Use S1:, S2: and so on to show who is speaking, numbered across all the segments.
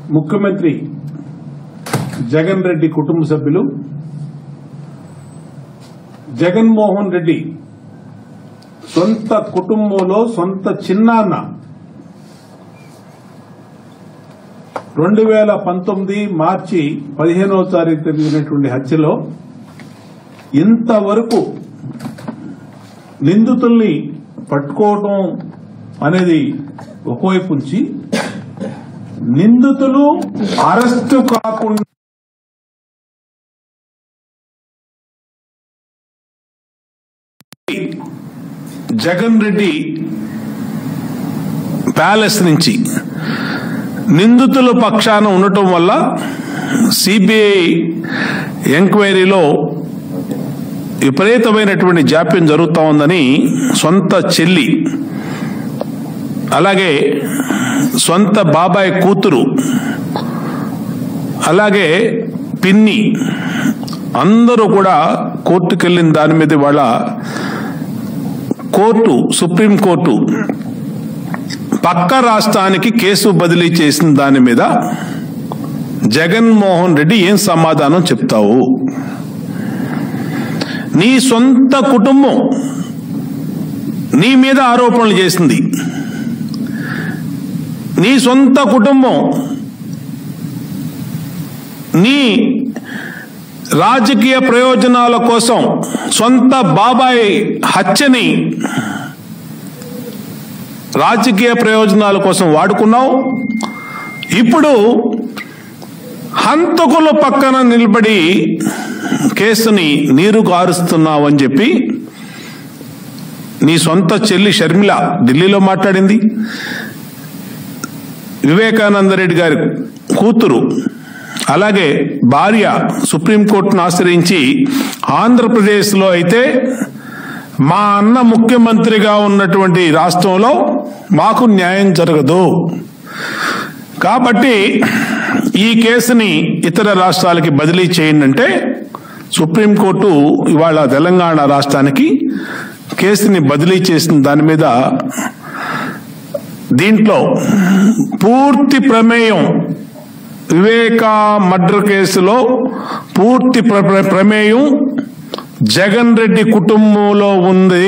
S1: ముఖ్యమంత్రి జగన్ రెడ్డి కుటుంబ సభ్యులు జగన్మోహన్ రెడ్డి సొంత కుటుంబంలో సొంత చిన్నాన్న రెండు వేల పంతొమ్మిది మార్చి పదిహేనవ తారీఖు జరిగినటువంటి హత్యలో ఇంతవరకు నిందితుల్ని పట్టుకోవటం అనేది ఒకవైపు ఉంచి నిందితులు అరెస్టు కాకుండా జగన్ రెడ్డి ప్యాలెస్ నుంచి నిందితుల పక్షాన ఉండటం వల్ల సిబిఐ ఎంక్వైరీలో విపరీతమైనటువంటి జాప్యం జరుగుతూ ఉందని సొంత చెల్లి అలాగే సొంత బాబాయ్ కూతురు అలాగే పిన్ని అందరూ కూడా కోర్టుకు వెళ్ళిన దాని మీద వాళ్ళ కోర్టు సుప్రీంకోర్టు పక్క రాష్ట్రానికి కేసు బదిలీ చేసిన దాని మీద జగన్మోహన్ రెడ్డి ఏం సమాధానం చెప్తావు నీ సొంత కుటుంబం నీ మీద ఆరోపణలు చేసింది నీ సొంత కుటుంబం నీ రాజకీయ ప్రయోజనాల కోసం సొంత బాబాయ్ హత్యని రాజకీయ ప్రయోజనాల కోసం వాడుకున్నావు ఇప్పుడు హంతకుల పక్కన నిలబడి కేసుని నీరు కారుస్తున్నావు అని చెప్పి నీ సొంత చెల్లి షర్మిల ఢిల్లీలో మాట్లాడింది వివేకానంద రెడ్డి గారి కూతురు అలాగే భార్య సుప్రీంకోర్టును ఆశ్రయించి ఆంధ్రప్రదేశ్లో అయితే మా అన్న ముఖ్యమంత్రిగా ఉన్నటువంటి రాష్ట్రంలో మాకు న్యాయం జరగదు కాబట్టి ఈ కేసుని ఇతర రాష్ట్రాలకి బదిలీ చేయండి అంటే సుప్రీంకోర్టు ఇవాళ తెలంగాణ రాష్ట్రానికి కేసుని బదిలీ చేసిన దాని మీద దీంట్లో పూర్తి ప్రమేయం వివేక మర్డర్ కేసులో పూర్తి ప్ర- ప్ర- ప్రమేయం జగన్ రెడ్డి కుటుంబంలో ఉంది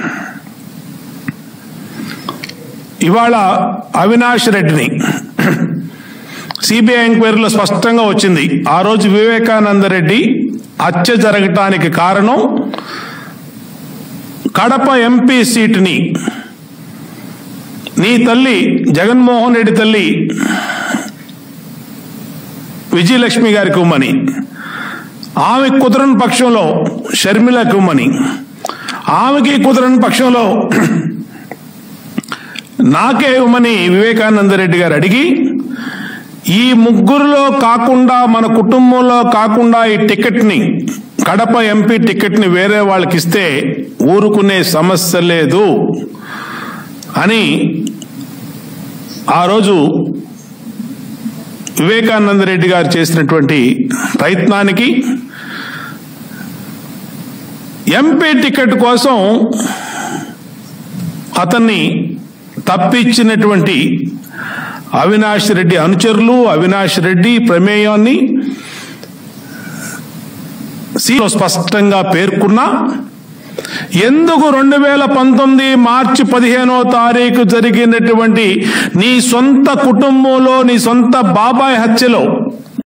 S1: ఇవాళ అవినాష్ రెడ్డిని సిబిఐ ఎంక్వైరీలో స్పష్టంగా వచ్చింది ఆ రోజు వివేకానంద రెడ్డి హత్య జరగటానికి కారణం కడప ఎంపీ సీటుని నీ తల్లి జగన్మోహన్ రెడ్డి తల్లి విజయలక్ష్మి గారికి ఇవ్వమని ఆమె కుదరని పక్షంలో షర్మిలకు ఇవ్వమని ఆమెకి కుదరని పక్షంలో నాకే ఇవ్వమని వివేకానంద రెడ్డి గారు అడిగి ఈ ముగ్గురులో కాకుండా మన కుటుంబంలో కాకుండా ఈ టికెట్ని కడప ఎంపీ టికెట్ని వేరే వాళ్ళకి ఇస్తే ఊరుకునే సమస్య లేదు అని ఆ రోజు వివేకానంద రెడ్డి గారు చేసినటువంటి ప్రయత్నానికి ఎంపీ టికెట్ కోసం అతన్ని తప్పించినటువంటి అవినాష్ రెడ్డి అనుచరులు అవినాష్ రెడ్డి ప్రమేయాన్ని సీలో స్పష్టంగా పేర్కొన్నా ఎందుకు రెండు వేల పంతొమ్మిది మార్చి పదిహేనో తారీఖు జరిగినటువంటి నీ సొంత కుటుంబంలో నీ సొంత బాబాయ్ హత్యలో